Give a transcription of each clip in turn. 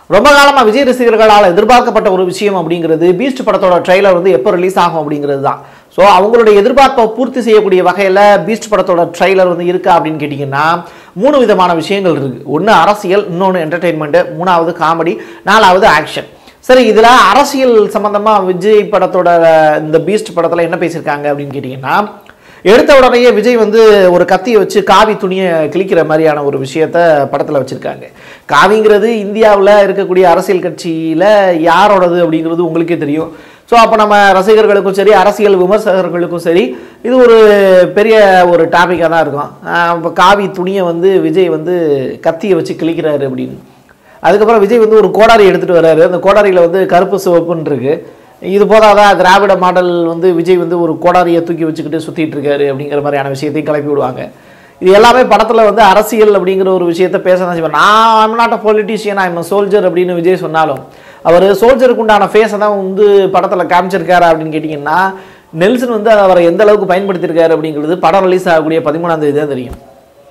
ரொம்ப காலமாக விஜய் ரசிகர்களால் எதிர்பார்க்கப்பட்ட ஒரு விஷயம் அப்படிங்கிறது பீஸ்ட் படத்தோட ட்ரெய்லர் வந்து எப்போ ரிலீஸ் ஆகும் அப்படிங்கிறது தான் ஸோ அவங்களுடைய எதிர்பார்ப்பை பூர்த்தி செய்யக்கூடிய வகையில் பீஸ்ட் படத்தோட ட்ரெய்லர் வந்து இருக்கா அப்படின்னு கேட்டிங்கன்னா மூணு விதமான விஷயங்கள் இருக்குது ஒன்று அரசியல் இன்னொன்று என்டர்டெயின்மெண்ட்டு மூணாவது காமெடி நாலாவது ஆக்ஷன் சரி இதில் அரசியல் சம்மந்தமாக விஜய் படத்தோட இந்த பீஸ்ட் படத்தில் என்ன பேசியிருக்காங்க அப்படின்னு கேட்டிங்கன்னா எடுத்த உடனேயே விஜய் வந்து ஒரு கத்தியை வச்சு காவி துணியை கிழிக்கிற மாதிரியான ஒரு விஷயத்த படத்தில் வச்சுருக்காங்க காவிங்கிறது இந்தியாவில் இருக்கக்கூடிய அரசியல் கட்சியில் யாரோடது அப்படிங்கிறது உங்களுக்கே தெரியும் ஸோ அப்போ நம்ம ரசிகர்களுக்கும் சரி அரசியல் விமர்சகர்களுக்கும் சரி இது ஒரு பெரிய ஒரு டாப்பிக்காக தான் இருக்கும் இப்போ காவி துணியை வந்து விஜய் வந்து கத்தியை வச்சு கிழிக்கிறாரு அப்படின்னு அதுக்கப்புறம் விஜய் வந்து ஒரு கோடாரி எடுத்துகிட்டு வர்றாரு அந்த கோடாரியில் வந்து கருப்பு சிவப்புன்னு இருக்கு இது போதாதா திராவிட மாடல் வந்து விஜய் வந்து ஒரு கோடாரியை தூக்கி வச்சுக்கிட்டு சுற்றிட்டு இருக்காரு அப்படிங்கிற மாதிரியான விஷயத்தையும் கிளப்பி விடுவாங்க இது எல்லாமே படத்தில் வந்து அரசியல் அப்படிங்கிற ஒரு விஷயத்த பேச தான் செய்வார் நான் I'm not a politician I'm soldier அப்படின்னு விஜய் சொன்னாலும் அவர் சோல்ஜருக்கு உண்டான ஃபேஸை தான் வந்து படத்தில் காமிச்சிருக்காரு அப்படின்னு கேட்டிங்கன்னா நெல்சன் வந்து அவரை எந்த அளவுக்கு பயன்படுத்தியிருக்காரு அப்படிங்கிறது படம் ரிலீஸ் ஆகக்கூடிய பதிமூணாம் தேதி தான் தெரியும்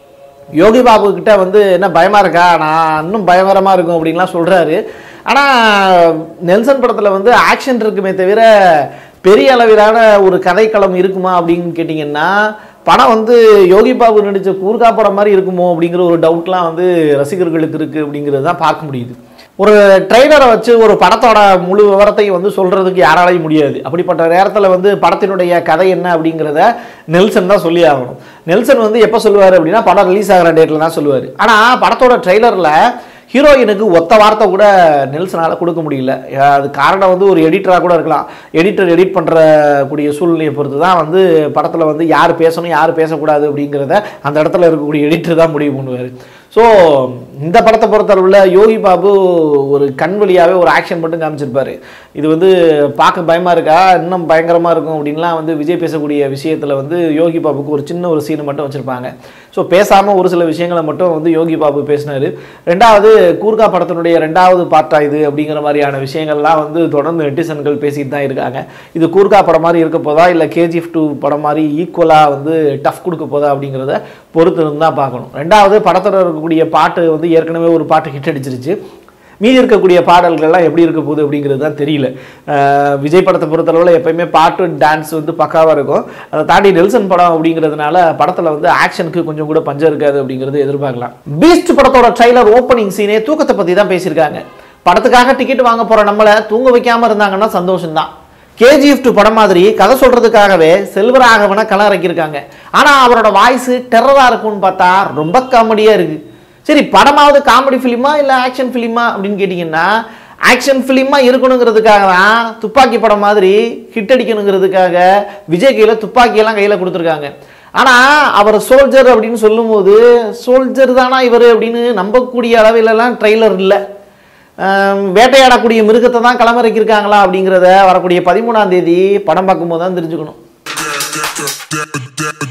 யோகி பாபு கிட்ட வந்து என்ன பயமா இருக்கா நான் இன்னும் பயங்கரமா இருக்கும் அப்படின்லாம் சொல்றாரு ஆனா நெல்சன் படத்துல வந்து ஆக்ஷன் இருக்குமே தவிர பெரிய அளவிலான ஒரு கதைக்களம் இருக்குமா அப்படின்னு கேட்டிங்கன்னா படம் வந்து யோகி பாபு நடித்த கூர்கா படம் மாதிரி இருக்குமோ அப்படிங்கிற ஒரு டவுட்லாம் வந்து ரசிகர்களுக்கு இருக்குது அப்படிங்கிறது தான் பார்க்க முடியுது ஒரு ட்ரெய்லரை வச்சு ஒரு படத்தோட முழு விவரத்தையும் வந்து சொல்கிறதுக்கு யாராலையும் முடியாது அப்படிப்பட்ட நேரத்தில் வந்து படத்தினுடைய கதை என்ன அப்படிங்கிறத நெல்சன் தான் சொல்லி ஆகணும் நெல்சன் வந்து எப்போ சொல்லுவார் அப்படின்னா படம் ரிலீஸ் ஆகிற டேட்டில் தான் சொல்லுவார் ஆனால் படத்தோட ட்ரெய்லரில் ஹீரோயினுக்கு ஒத்த வார்த்தை கூட நெல்சனால் கொடுக்க முடியல அது காரணம் வந்து ஒரு எடிட்டராக கூட இருக்கலாம் எடிட்டர் எடிட் பண்ணுற கூடிய சூழ்நிலையை பொறுத்து தான் வந்து படத்தில் வந்து யார் பேசணும் யார் பேசக்கூடாது அப்படிங்கிறத அந்த இடத்துல இருக்கக்கூடிய எடிட்டர் தான் முடிவு பண்ணுவார் ஸோ இந்த படத்தை பொறுத்தளவில் யோகி பாபு ஒரு கண் வழியாகவே ஒரு ஆக்ஷன் மட்டும் காமிச்சிருப்பாரு இது வந்து பார்க்க பயமாக இருக்கா இன்னும் பயங்கரமாக இருக்கும் அப்படின்லாம் வந்து விஜய் பேசக்கூடிய விஷயத்தில் வந்து யோகி பாபுக்கு ஒரு சின்ன ஒரு சீனை மட்டும் வச்சுருப்பாங்க ஸோ பேசாமல் ஒரு சில விஷயங்களை மட்டும் வந்து யோகி பாபு பேசினார் ரெண்டாவது கூர்கா படத்தினுடைய ரெண்டாவது பார்ட்டா இது அப்படிங்கிற மாதிரியான விஷயங்கள்லாம் வந்து தொடர்ந்து நெட்டிசன்கள் பேசிட்டு தான் இருக்காங்க இது கூர்கா படம் மாதிரி இருக்க போதா இல்லை கேஜிஎஃப் டூ படம் மாதிரி ஈக்குவலாக வந்து டஃப் கொடுக்க போதா அப்படிங்கிறத பொறுத்து இருந்து தான் பார்க்கணும் ரெண்டாவது படத்தில் இருக்கக்கூடிய பாட்டு வந்து ஏற்கனவே ஒரு பாட்டு ஹிட் அடிச்சிருச்சு மீதி இருக்கக்கூடிய பாடல்கள்லாம் எப்படி இருக்க போகுது அப்படிங்கிறது தான் தெரியல அஹ் விஜய் படத்தை பொறுத்தளவில் எப்பயுமே பாட்டு டான்ஸ் வந்து பக்காவாக இருக்கும் அதை தாண்டி நெல்சன் படம் அப்படிங்கிறதுனால படத்தில் வந்து ஆக்ஷனுக்கு கொஞ்சம் கூட பஞ்சம் இருக்காது அப்படிங்கிறது எதிர்பார்க்கலாம் பீஸ்ட் படத்தோட ட்ரைலர் ஓப்பனிங் சீனே தூக்கத்தை பற்றி தான் பேசியிருக்காங்க படத்துக்காக டிக்கெட் வாங்க போகிற நம்மளை தூங்க வைக்காமல் இருந்தாங்கன்னா சந்தோஷம்தான் கேஜிஎஃப் டூ படம் மாதிரி கதை சொல்றதுக்காகவே செல்வராகவனை களம் இறக்கியிருக்காங்க ஆனால் அவரோட வாய்ஸ் டெரராக இருக்கும்னு பார்த்தா ரொம்ப காமெடியாக இருக்கு சரி படமாவது காமெடி ஃபிலிமா இல்லை ஆக்ஷன் ஃபிலிமா அப்படின்னு கேட்டிங்கன்னா ஆக்ஷன் ஃபிலிமாக இருக்கணுங்கிறதுக்காக தான் துப்பாக்கி படம் மாதிரி ஹிட் அடிக்கணுங்கிறதுக்காக விஜய் கையில் துப்பாக்கியெல்லாம் கையில் கொடுத்துருக்காங்க ஆனால் அவர் சோல்ஜர் அப்படின்னு சொல்லும்போது சோல்ஜர் தானா இவர் அப்படின்னு நம்பக்கூடிய அளவிலலாம் ட்ரெய்லர் இல்லை ஆம், வேட்டையாடக்கூடிய மிருகத்தை தான் களமிறக்கியிருக்காங்களா அப்படிங்கிறத வரக்கூடிய பதிமூணாம் தேதி படம் பார்க்கும்போது தான் தெரிஞ்சுக்கணும்